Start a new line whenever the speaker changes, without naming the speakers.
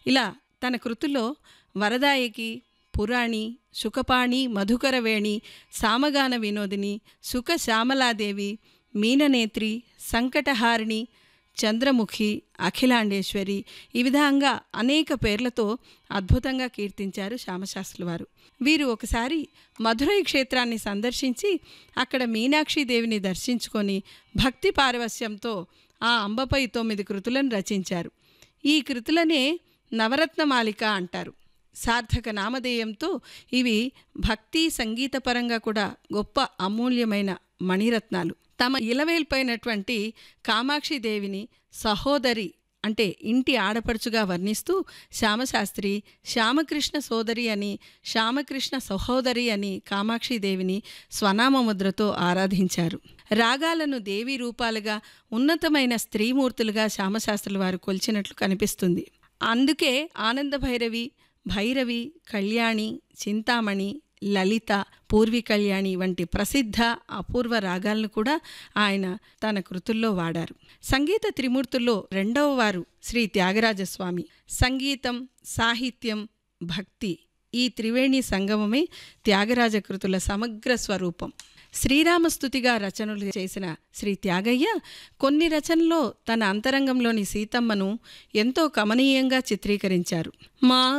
ఇలా తన కృతుల్లో వరదాయకి పురాణి సుఖపాణి మధుకరవేణి సామగాన వినోదిని సుఖ శ్యామలాదేవి మీననేత్రి సంకటహారిణి చంద్రముఖి అఖిలాండేశ్వరి ఈ విధంగా అనేక పేర్లతో అద్భుతంగా కీర్తించారు శ్యామశాస్త్రుల వారు వీరు ఒకసారి మధురై క్షేత్రాన్ని సందర్శించి అక్కడ మీనాక్షిదేవిని దర్శించుకొని భక్తి పారవస్యంతో ఆ అంబపై తొమ్మిది కృతులను రచించారు ఈ కృతులనే నవరత్నమాలిక అంటారు సార్థక నామధేయంతో ఇవి భక్తి సంగీతపరంగా కూడా గొప్ప అమూల్యమైన మణిరత్నాలు తమ ఇలవేల్పోయినటువంటి కామాక్షిదేవిని సహోదరి అంటే ఇంటి ఆడపడుచుగా వర్ణిస్తూ శ్యామశాస్త్రి శ్యామకృష్ణ సోదరి అని శ్యామకృష్ణ సహోదరి అని కామాక్షిదేవిని స్వనామముద్రతో ఆరాధించారు రాగాలను దేవి రూపాలుగా ఉన్నతమైన స్త్రీమూర్తులుగా శ్యామశాస్త్రుల వారు కొలిచినట్లు కనిపిస్తుంది అందుకే ఆనంద భైరవి భైరవి కళ్యాణి చింతామణి లలిత పూర్వి కళ్యాణి వంటి ప్రసిద్ధ అపూర్వ రాగాలను కూడా ఆయన తన కృతుల్లో వాడారు సంగీత త్రిమూర్తుల్లో రెండవ వారు శ్రీ త్యాగరాజస్వామి సంగీతం సాహిత్యం భక్తి ఈ త్రివేణి సంగమమే త్యాగరాజ కృతుల సమగ్ర స్వరూపం శ్రీరామస్తుతిగా రచనలు చేసిన శ్రీ త్యాగయ్య కొన్ని రచనల్లో తన అంతరంగంలోని సీతమ్మను ఎంతో కమనీయంగా చిత్రీకరించారు మా